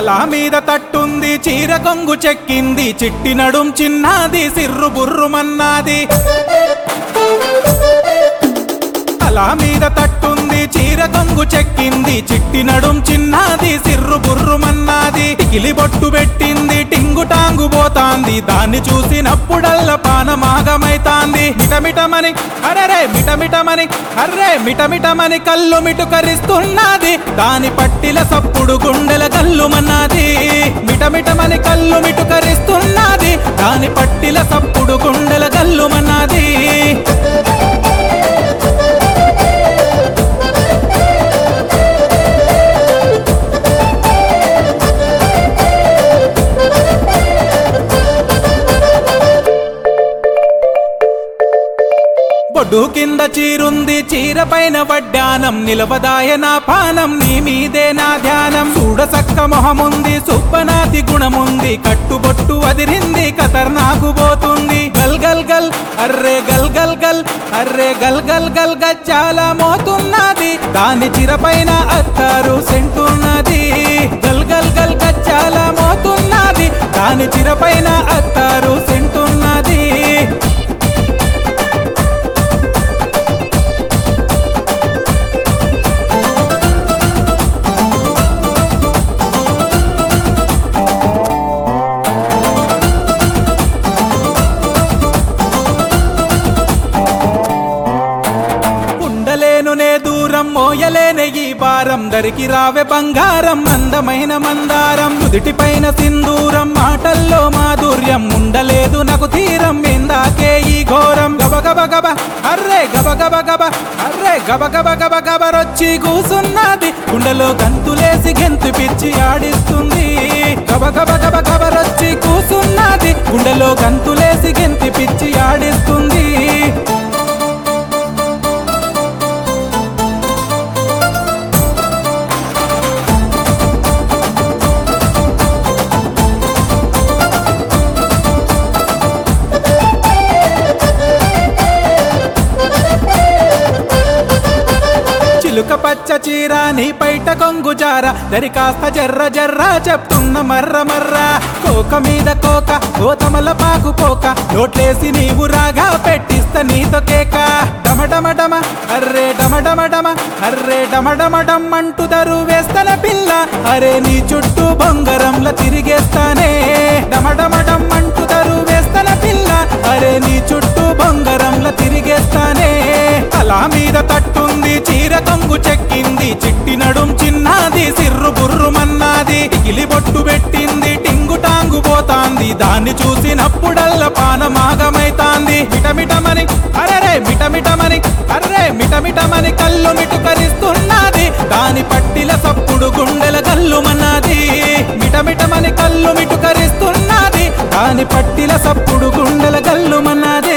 తల మీద తట్టుంది చీర కొంగు చెక్కింది చిట్టి నడుం చిన్నది సిర్రు బుర్రుమన్నది తల మీద తట్టుంది చీర కొంగు చెక్కింది చిట్టి నడుం చిన్నది సిర్రు బుర్రుమన్నది టికిలి బొట్టు పెట్టింది టింగు టాంగు పోతాంది దాన్ని చూసినప్పుడల్ల పానమాగమైతాంది మిటమిటమని అరరే మిటమిటమని అర్రే మిటమిటమని కళ్ళు మిటుకరిస్తున్నది దాని పట్టిల సప్పుడు గుండెల కల్లుమన్నది మిటమిటమని కళ్ళు మిటుకరిస్తున్నది దాని పట్టిల సప్పుడు గుండెల కల్లుమన్నది బొడ్డు కింద చీరుంది చీర పైన వడ్డానం నిలవదాయ నా పానం నీ మీదే నా ధ్యానం చూడసక్క మొహముంది సుప్పనాతి గుణముంది కట్టుబొట్టు అదిరింది ఖతర్నాకు పోతుంది గల్ గల్ గల్ అర్రే గల్ గల్ గల్ అర్రే గల్ గల్ గల్ గచ్చాల మోతున్నది దాని చిర పైన అత్తారు సెంటున్నది గల్ గల్ గల్ గచ్చాల మోతున్నది దాని చిర పైన అత్తారు సెంటున్నది ఉండలేను నే దూరం మోయలేనే ఈ భారం దరికి రావే బంగారం అందమైన మందారం నుదిటి పైన సింధూరం మాటల్లో మాధుర్యం ఉండలేదు నాకు తీరం ఇందాకే ఈ ఘోరం గబ గబ గబ అర్రే గబ గబ గబ అర్రే గబ గబ గబ గబరొచ్చి కూసున్నది గుండెలో గంతులేసి గెంతు పిచ్చి ఆడిస్తుంది గబ గబ గబ గబరొచ్చి కూసున్నది గుండెలో గంతులేసి గెంతి పిచ్చి ఆడిస్తుంది చిలుక పచ్చ చీర నీ పైట కొంగు జార దరి కాస్త జర్ర జర్ర చెప్తున్న మర్ర మర్ర కోక మీద కోక గోతమల పాకు పోక నోట్లేసి నీవు రాగా పెట్టిస్త నీతో కేక డమడమడమ అర్రే డమడమడమ అర్రే డమడమడం అంటూ దరు వేస్తన పిల్ల అరే నీ చుట్టూ బొంగరంల తిరిగేస్తానే డమడమడం అంటూ దరు వేస్తన పిల్ల అరే నీ చుట్టూ బొంగరంల తిరిగేస్తానే అలా మీద తట్టుంది చీర కొంగు చెక్కింది చిట్టి నడుం చిన్నది సిర్రు బుర్రుమన్నది టికిలి బొట్టు పెట్టింది టింగు టాంగు పోతాంది దాన్ని చూసినప్పుడల్ల పానమాగమైతాంది మిటమిటమని అరరే మిటమిటమని అర్రే మిటమిటమని కళ్ళు మిటుకరిస్తున్నది దాని పట్టిల సప్పుడు గుండెల కల్లుమన్నది మిటమిటమని కళ్ళు మిటుకరిస్తున్నది దాని పట్టిల సప్పుడు గుండెల కల్లుమన్నది